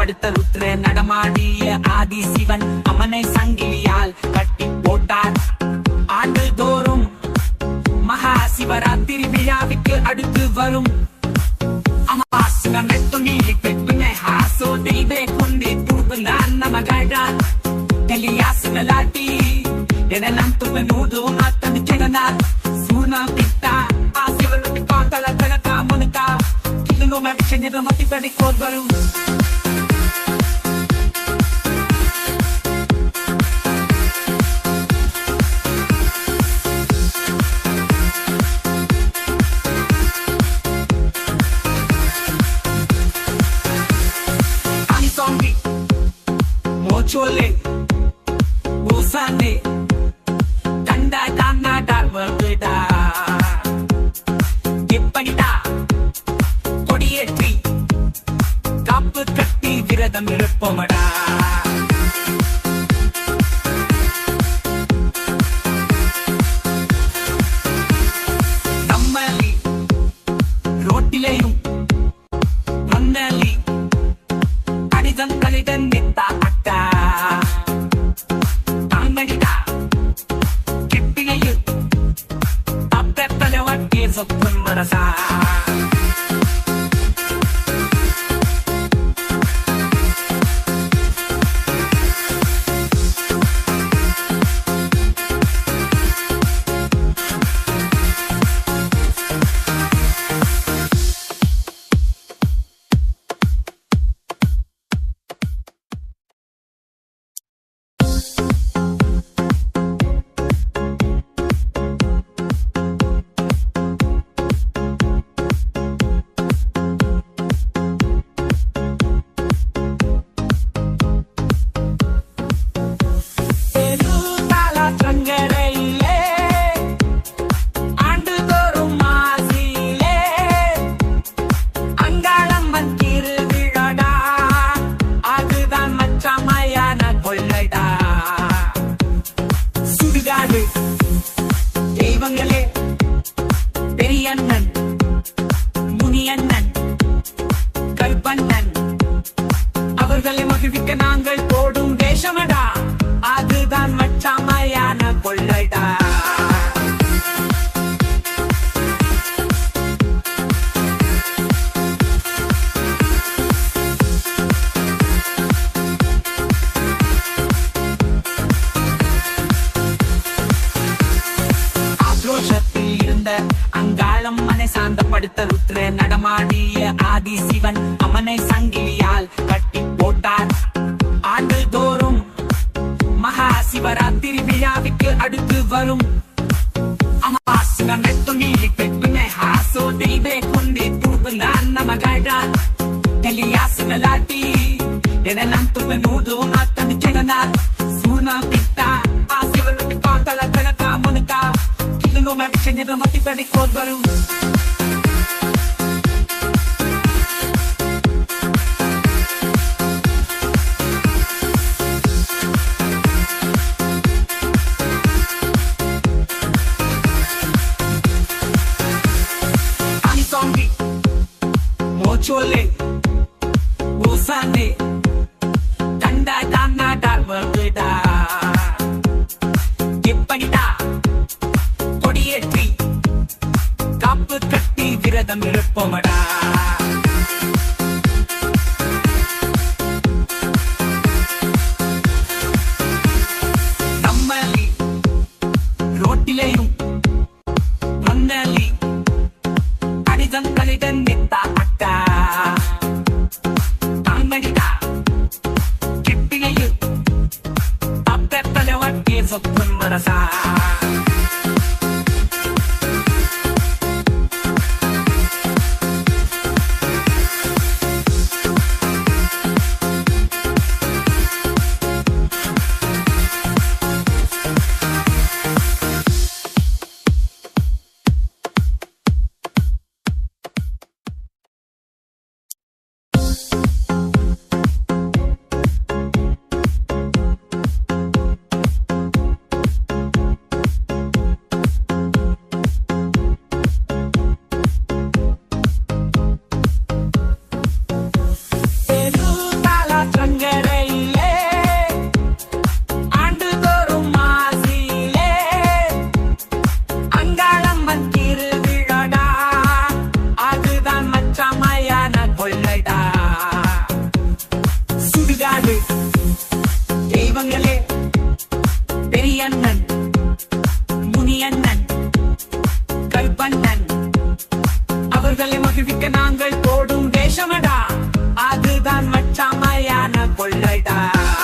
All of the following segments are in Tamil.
சாந்தப்படுத்த ருத்ர நடமாடிய ஆதி சிவன் அமனை சங்கிலியால் கட்டி போட்டார் ஆண்டுதோறும் மகா சிவராத்திரி விழாவுக்கு அடுத்து வரும் ಅಮಾವಾಸ್ಯನ ಮೆಟ್ಟು ನೀಲಿ ಪೆಟ್ಟುನೆ ಹಾಸೋ ದೈವೆ ಕೊಂಡಿ ತೂಗು ನನ್ನ ಮಗಳ ಎಲಿಯಾಸನ ಲಾಟಿ ಎನಲಂತು ಮೆನೂದು ಮಾತನು ಚೆಗನ ಸೂನ ಪಿತ್ತ ಆ ಶಿವನು ಕಾಂತಲ ತನಕ ಮುನಕ ಕಿಲುನು ಮೆಚ್ಚನಿರ ಮತಿ ಬಡಿ ಕೋದ್ಬರು Anisongi Mochole Busane Tanda Tanda Darvada Kippanita கொடியேற்றி காப்பு கட்டி விரதம் இருப்போமடா நம்மளி ரோட்டிலேயும் மண்ணலி கடிதங்களிடம் நித்தா அட்டா தாங்கடிடா கிப்பிகையில் அப்பெத்தலவன் கேசப்பன் மனசா பெருந்தாள சங்கரையிலே ஆண்டுதோறும் மாசியிலே அங்காளம்மன் திருவிழாடா அதுதான் மச்சமையான கொள்ளைடா சுடுகாடு தெய்வங்களே பெரியண்ணன் முனியண்ணன் கருப்பண்ணன் அவர்களை மகிழ்விக்க நாங்கள் போடும் வேஷமடா அதுதான் மச்சாமையான கொள்ளைடா ஆக்ரோஷத்தில் இருந்த அங்காளம் மனை சாந்தப்படுத்த ருத்ர நடமாடிய ஆதி சிவன் அமனை சங்கிலியால் கட்டி போட்டார் ஆண்டுதோறும் மகா சிவராத்திரி விழாவுக்கு அடுத்து வரும் ಅಮಾವಾಸ್ಯನ ಮೆಟ್ಟು ನೀಲಿ ಪೆಟ್ಟುನೆ ಹಾಸೋ ದೈವೆ ಕೊಂಡಿ ತೂಗು ನನ್ನ ಮಗಳ ಎಲಿಯಾಸನ ಲಾಟಿ ಎನಲಂತು ಮೆನೂದು ಮಾತನು ಚೆಗನ ಸೂನ ಪಿತ್ತ ಆ ಶಿವನು ಕಾಂತಲ ತನಕ ಮುನಕ ಕಿಲುನು ಮೆಚ್ಚನಿರ ಮತಿ ಬಡಿ ಕೋದ್ಬರು Anisongi Mochole Busane Tanda Tanda Darvada Kippanita கொடியேற்றி காப்பு கட்டி விரதம் இருப்போமடா நம்மளி ரோட்டிலேயும் மண்ணலி கடிதங்களிடம் நித்தா அட்டா தாங்கடிடா கிப்பிகையில் அப்பெத்தலவன் கேசப்பன் மனசா கொள்ளடா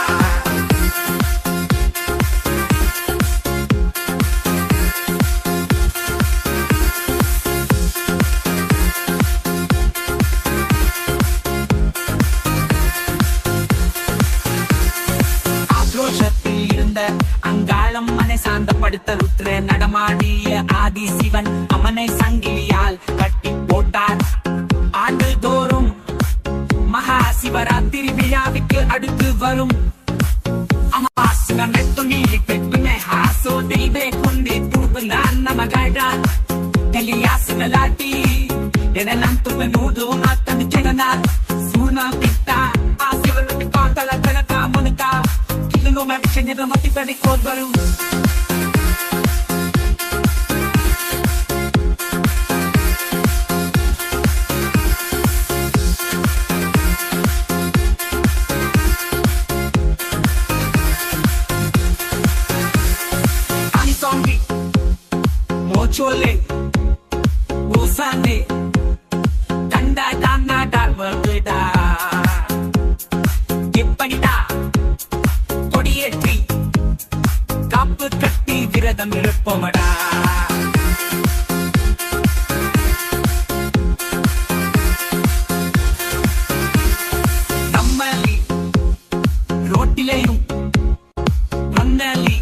ஆக்ரோஷத்தில் இருந்த அங்காளம் மனை சாந்தப்படுத்த ருத்ர நடமாடிய ஆதி சிவன் அவனை சங்கிலியால் கட்டி போட்டார் ஆண்டுதோறும் மகா சிவராத்திரி விழாவுக்கு அடுத்து வரும் ಅಮಾವಾಸ್ಯನ ಮೆತ್ತು ನೀಲಿ ಪೆಟ್ಟುನೆ ಹಾಸೋ ದೈವೆ ಕೊಂಡಿ ತೂಬು ನನ್ನ ಮಗಡ ಎಲಿಯಾಸನ ಲಾಟಿ ಎನಲಂತು ಮೆನೂದು ಮಾತನ್ನು ಜಗನ ಸೂನ ಬಿಟ್ಟ ಆ ಶಿವನು ಕಾಂತಲ ತನಕ ಮುನಕ ಇದನ್ನು ಮೆಚ್ಚನಿದ ಮತಿ ಪಡಿ ಕೋದ್ಬರು Anisongi Mochole Busane Tanda Tanda Dalvada எப்படிடா கொடியேற்றி காப்பு கட்டி விரதம் இருப்போமடா நம்மளி ரோட்டிலேயும் மண்ணலி